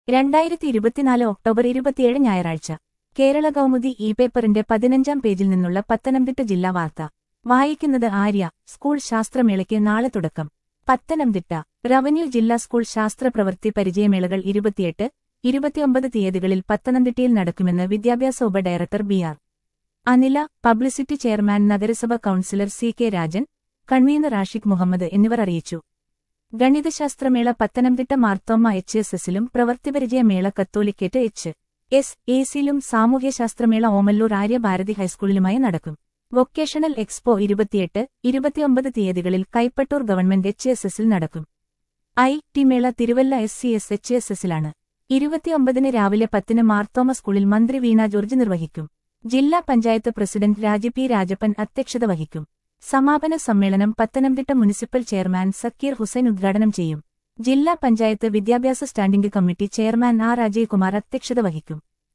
രണ്ടായിരത്തി ഇരുപത്തിനാല് ഒക്ടോബർ ഇരുപത്തിയേഴ് ഞായറാഴ്ച കേരള കൗമുദി ഇ പേപ്പറിന്റെ പതിനഞ്ചാം പേജിൽ നിന്നുള്ള പത്തനംതിട്ട ജില്ലാ വാർത്ത വായിക്കുന്നത് ആര്യ സ്കൂൾ ശാസ്ത്രമേളയ്ക്ക് നാളെ തുടക്കം പത്തനംതിട്ട റവന്യൂ ജില്ലാ സ്കൂൾ ശാസ്ത്ര പ്രവൃത്തി പരിചയമേളകൾ ഇരുപത്തിയെട്ട് ഇരുപത്തിയൊമ്പത് തീയതികളിൽ പത്തനംതിട്ടയിൽ നടക്കുമെന്ന് വിദ്യാഭ്യാസ ഉപഡയറക്ടർ B R Anila publicity chairman നഗരസഭ councillor C K Rajan convener Ashiq Muhammad എന്നിവർ അറിയിച്ചു ഗണിതശാസ്ത്രമേള പത്തനംതിട്ട മാർത്തോമ്മ എച്ച് എസ് എസിലും പ്രവൃത്തിപരിചയമേള കത്തോലിക്കേറ്റ് എച്ച് എസ് എ സിയിലും സാമൂഹ്യശാസ്ത്രമേള ഓമല്ലൂർ ആര്യഭാരതി ഹൈസ്കൂളിലുമായി നടക്കും വൊക്കേഷണൽ എക്സ്പോ ഇരുപത്തിയെട്ട് ഇരുപത്തിയൊമ്പത് തീയതികളിൽ കൈപ്പട്ടൂർ ഗവൺമെന്റ് എച്ച് എസ് എസിൽ നടക്കും ഐ ടി മേള Thiruvalla S C S H S എസിലാണ് ഇരുപത്തിയൊമ്പതിന് രാവിലെ പത്തിന് മാർത്തോമ സ്കൂളിൽ മന്ത്രി വീണ ജോർജ് നിർവഹിക്കും ജില്ലാ പഞ്ചായത്ത് പ്രസിഡന്റ് രാജി പി രാജപ്പൻ അധ്യക്ഷത വഹിക്കും സമാപന സമ്മേളനം പത്തനംതിട്ട മുനിസിപ്പൽ ചെയർമാൻ സക്കീർ ഹുസൈൻ ഉദ്ഘാടനം ചെയ്യും ജില്ലാ പഞ്ചായത്ത് വിദ്യാഭ്യാസ standing committee chairman R Ajaykumar അധ്യക്ഷത വഹിക്കും